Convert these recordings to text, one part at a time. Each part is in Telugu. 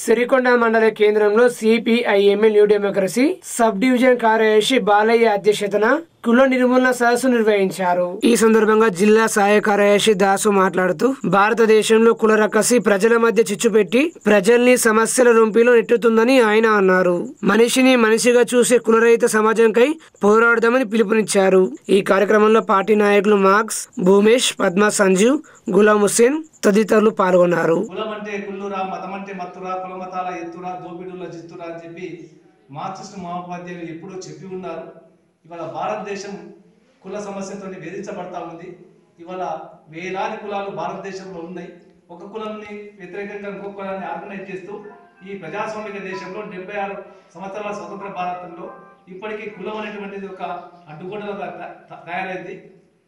సిరికొండ మండల కేంద్రంలో CPIML new democracy sub division కార్యదర్శి బాలయ్య అధ్యక్షతన కుల నిర్మూలన సదస్సు నిర్వహించారు ఈ సందర్భంగా జిల్లా సహాయ కార్యదర్శి దాసు మాట్లాడుతూ భారతదేశంలో కుల రక్కసి ప్రజల మధ్య చిచ్చుపెట్టి ప్రజల్ని సమస్యల రొంపిలో నెట్టుతుందని ఆయన అన్నారు మనిషిని మనిషిగా చూసే కులరహిత సమాజంకై పోరాడదామని పిలుపునిచ్చారు ఈ కార్యక్రమంలో పార్టీ నాయకులు మార్క్స్ భూమేష్ పద్మ సంజీవ్ గులాం హుస్సేన్ తదితరులు పాల్గొన్నారు కులం అంటే కుల్లురా మతం అంటే మత్తురా కులమతాల ఎత్తురా దోపిడుల జిత్తురా అని చెప్పి మార్క్సిస్ట్ మహోపాధ్యాయులు ఎప్పుడో చెప్పి ఉన్నారు ఇవాళ భారతదేశం కుల సమస్యతో వేధించబడతా ఉంది ఇవాళ వేలాది కులాలు భారతదేశంలో ఉన్నాయి ఒక కులంని వ్యతిరేకంగా ఇంకొక కులాన్ని ఆర్గనైజ్ చేస్తూ ఈ ప్రజాస్వామిక దేశంలో డెబ్బై ఆరు సంవత్సరాల స్వతంత్ర భారతంలో ఇప్పటికీ కులం అనేటువంటిది ఒక అడ్డుగోడలుగా త- తయారైంది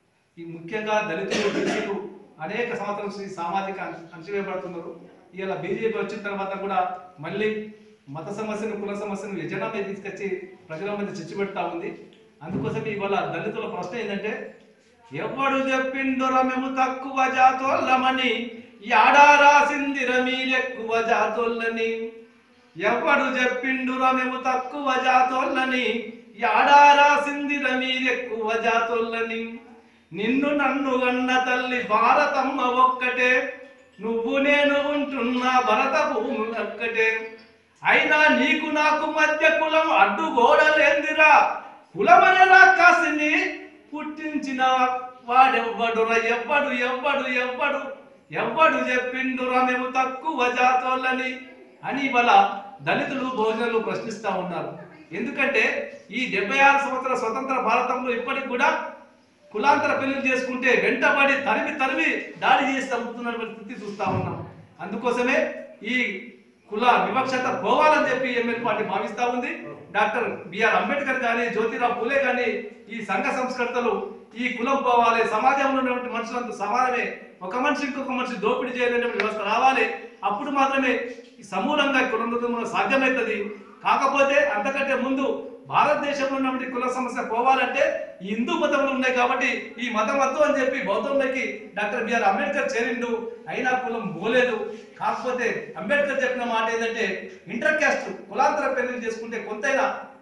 ఈ ముఖ్యంగా దళితులు బీసీలు అనేక సంవత్సరాల నుంచి సామాజిక అణ- అణచివేయబడుతున్నారు ఇలా బీజేపీ వచ్చిన తర్వాత కూడా మళ్ళీ మత సమస్యను కుల సమస్యను ఎజెండా మీద తీసుకొచ్చి ప్రజల మీద చిచ్చుపెడతా ఉంది అందుకోసం ఇవాళ దళితుల ప్రశ్న ఏంటంటే ఎవడు చెప్పిండురా మేము తక్కువ జాతోళ్ళమని యాడా రాసిందిర మీరెక్కువ జాతోళ్ళని ఎవడు చెప్పిండురా మేము తక్కువ జాతోళ్ళని యాడా రాసిందిర మీరెక్కువ జాతోళ్ళని నిన్ను నన్ను గన్న తల్లి భారతమ్మ ఒక్కటే నువ్వు నేను ఉంటున్న భరత భూమి ఒక్కటే అయినా నీకు నాకు మధ్య కులం అడ్డుగోడలేందిరా కులమనే రాకాసిని పుట్టించిన వాడెవ్వడురా ఎవ్వడు ఎవ్వడు ఎవ్వడు ఎవ్వడు చెప్పిండురా మేము తక్కువ జాతోళ్ళని అని ఇవాళ దళితులు భోజనాలు ప్రశ్నిస్తా ఉన్నారు ఎందుకంటే ఈ డెబ్బై ఆరు సంవత్సరాల స్వతంత్ర భారతంలో ఇప్పటికి కూడా కులాంతర పెళ్లి చేసుకుంటే వెంటబడి తరిమి తరిమి దాడి చేసి చంపుతున్నటువంటి స్థితి చూస్తా ఉన్నాం అందుకోసమే ఈ కుల వివక్షత పోవాలని చెప్పి ఎమ్మెల్యే పార్టీ భావిస్తా ఉంది డాక్టర్ బిఆర్ అంబేద్కర్ కానీ జ్యోతిరావు పూలే కానీ ఈ సంఘ సంస్కర్తలు ఈ కులం పోవాలి సమాజంలో ఉన్నటువంటి మనుషులంతా సమానమే ఒక మనిషి ఇంకొక మనిషి దోపిడీ చేయలేనటువంటి వ్యవస్థ రావాలి అప్పుడు మాత్రమే ఈ సమూలంగా ఈ కుల నిర్మూలన సాధ్యమవుతుంది కాకపోతే అంతకంటే ముందు భారతదేశంలో ఉన్నటువంటి కుల సమస్య పోవాలంటే ఈ హిందూ మతంలో ఉన్నాయి కాబట్టి ఈ మతం వద్దు అని చెప్పి బౌద్ధంలోకి డాక్టర్ బిఆర్ అంబేద్కర్ చేరిండు అయినా కులం పోలేదు కాకపోతే అంబేద్కర్ చెప్పిన మాట ఏంటంటే ఇంటర్ క్యాస్ట్ కులాంతర పెళ్లి చేసుకుంటే కొంతైనా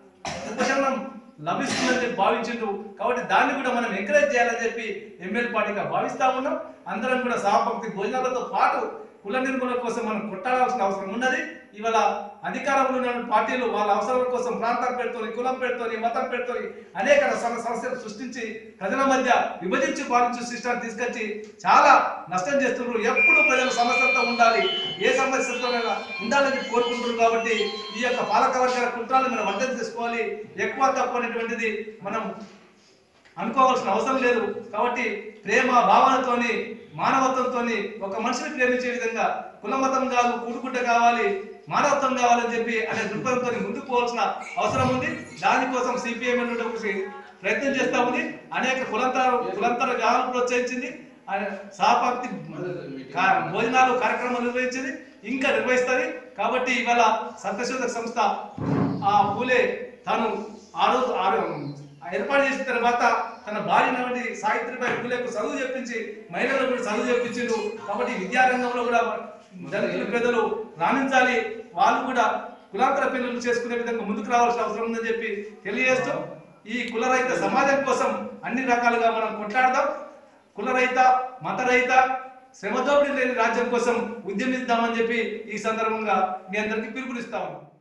ఉపశమనం లభిస్తుందని చెప్పి భావించిండు కాబట్టి దాన్ని కూడా మనం ఎంకరేజ్ చేయాలని చెప్పి ఎమ్మెల్యే పార్టీగా భావిస్తా ఉన్నాం అందరం కూడా సహపంక్తి భోజనాలతో పాటు కుల నిర్మూలన కోసం మనం కొట్టాడాల్సిన అవసరం ఉన్నది ఇవాళ అధికారంలో ఉన్న పార్టీలు వాళ్ళ అవసరాల కోసం ప్రాంతం పెడుతోని కులం పెడుతోని మతం పెడుతోని అనేక సమ- సమస్యలు సృష్టించి ప్రజల మధ్య విభజించి పాలించే సిస్టాన్ని తీసుకొచ్చి చాలా నష్టం చేస్తున్నారు ఎప్పుడు ప్రజల సమస్యలతో ఉండాలి ఏ సమస్యలతోనైనా ఉండాలని కోరుకుంటున్నారు కాబట్టి ఈ యొక్క పాలక వర్గాల కుట్రాలను మనం అర్థం చేసుకోవాలి ఎక్కువ తక్కువ అనేటువంటిది మనం అనుకోవాల్సిన అవసరం లేదు కాబట్టి ప్రేమ భావనతోని మానవత్వంతోని ఒక మనిషిని ప్రేమించే విధంగా కుల మతం కాదు కూడుకుంట కావాలి మానవత్వం కావాలని చెప్పి అనే దృక్పథంతో ముందుకు పోవాల్సిన అవసరం ఉంది దానికోసం సిపిఎం ప్రయత్నం చేస్తా ఉంది అనేక కులంతర కులంతర గాలను ప్రోత్సహించింది ఆ సహపంక్తి కా- భోజనాలు కార్యక్రమాలు నిర్వహించింది ఇంకా నిర్వహిస్తుంది కాబట్టి ఇవాళ సత్యశోధక సంస్థ ఆ పూలే తాను ఆ రోజు ఆ రో- ఆ ఏర్పాటు చేసిన తర్వాత తన భార్య నటి సావిత్రిబాయి పూలేకు చదువు చెప్పించి మహిళలకు కూడా చదువు చెప్పించిండు కాబట్టి విద్యారంగంలో కూడా దళితులు పేదలు రాణించాలి వాళ్ళు కూడా కులాంతర పిల్లలు చేసుకునే విధంగా ముందుకు రావాల్సిన అవసరం ఉందని చెప్పి తెలియజేస్తూ ఈ కులరహిత సమాజం కోసం అన్ని రకాలుగా మనం కొట్లాడదాం కులరహిత మతరహిత శ్రమదోపిడి లేని రాజ్యం కోసం ఉద్యమిద్దామని చెప్పి ఈ సందర్భంగా మీ అందరికీ పిలుపునిస్తా ఉన్నాం